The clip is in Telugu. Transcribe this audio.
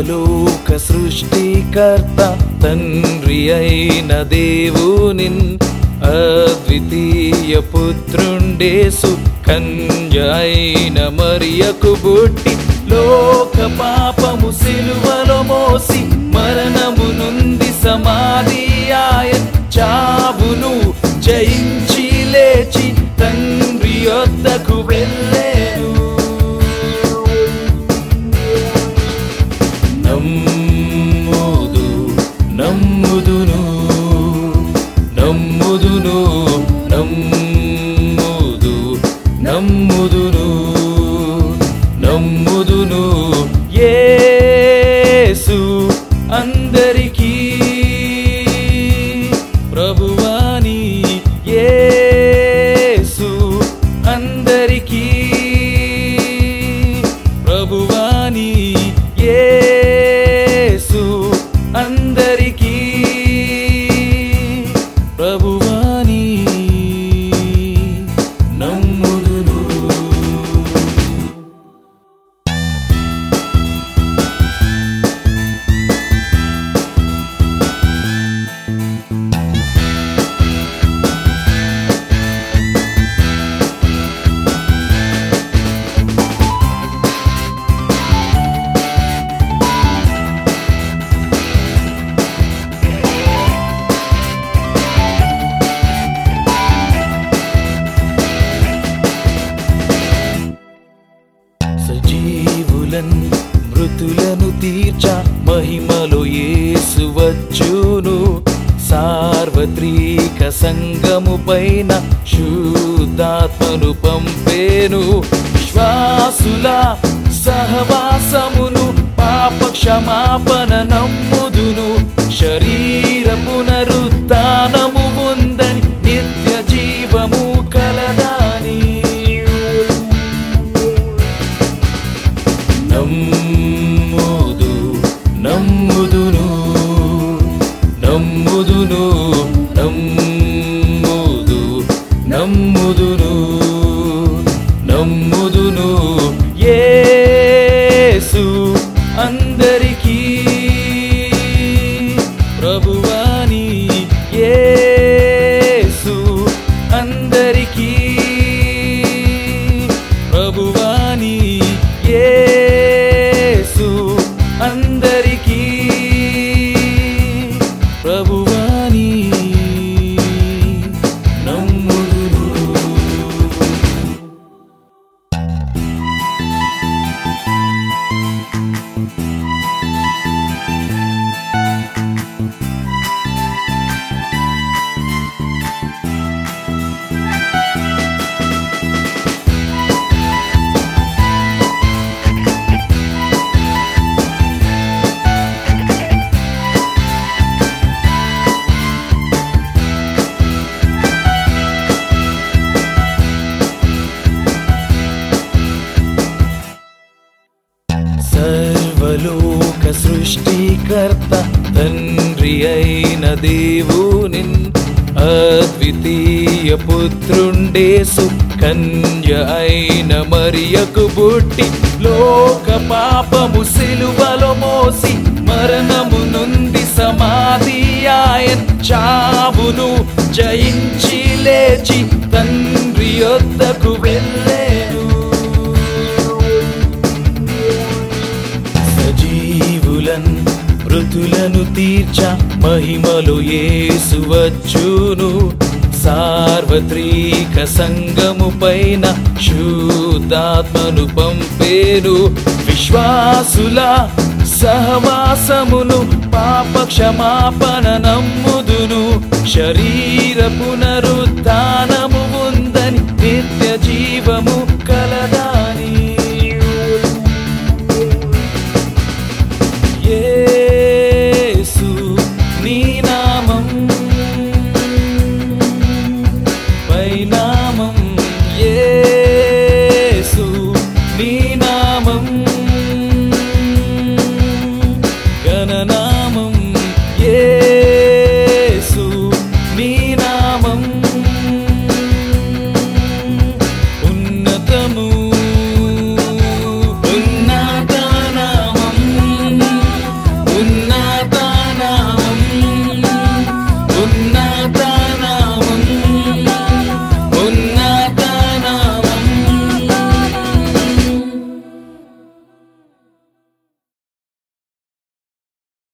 సర్వలోక సృష్టికర్త తండ్రి అయిన దేవునిన్ అద్వితీయ పుత్రుండేసు కన్య అయిన మరియకు బుట్టి లోక పాపము సిలువలో మోసి మరణము నుండి సమాధి ఆయన చావును జయించి లేచి తండ్రి యొద్దకు వెళ్ళేను నమ్ముదు నమ్ముదును నమ్ముదును నమ్ముదు నమ్ముదును నమ్ముదును యేసు అందరికీ ప్రభువాని యేసు అందరికీ ప్రభువాని యేసు అందరికీ ప్రభువాని నమ్ముదును సజీవులన్ మృతులను తీర్చ మహిమలో యేసు వచ్చును సార్వత్రిక సంగము పైన శుద్ధాత్మను పంపేను విశ్వాసుల సహవాసమును పాప క్షమాపణ నమ్ముదును శరీర పునరుత్నము ఉందని నిత్య జీవము కలదాని నమ్ముదు నమ్ముదును నమ్ముదును నమ్ముదు నమ్ముదును నమ్ముదును యేసు అందరికీ ప్రభువాని యేసు అందరికీ ప్రభువాని యేసు అందరికీ ప్రభువాని నమ్ముదును సర్వలోక సృష్టికర్త తండ్రి అయిన దేవునిన్ అద్వితీయ పుత్రుండేసు కన్య అయిన మరియకు బుట్టి లోక పాపము సిలువలో మోసి మరణము నుండి సమాధి ఆయన చావును జయించి లేచి తండ్రి యొద్దకు వెళ్ళేను సజీవులన్ మృతులను తీర్చ మహిమలు యేసు వచ్చును సార్వత్రిక సంగము పైన శుద్ధాత్మను పంపేను విశ్వాసుల సహవాసమును పాప క్షమాపణ నమ్ముదును శరీర పునరుత్నము ఉందని నిత్య జీవము కలద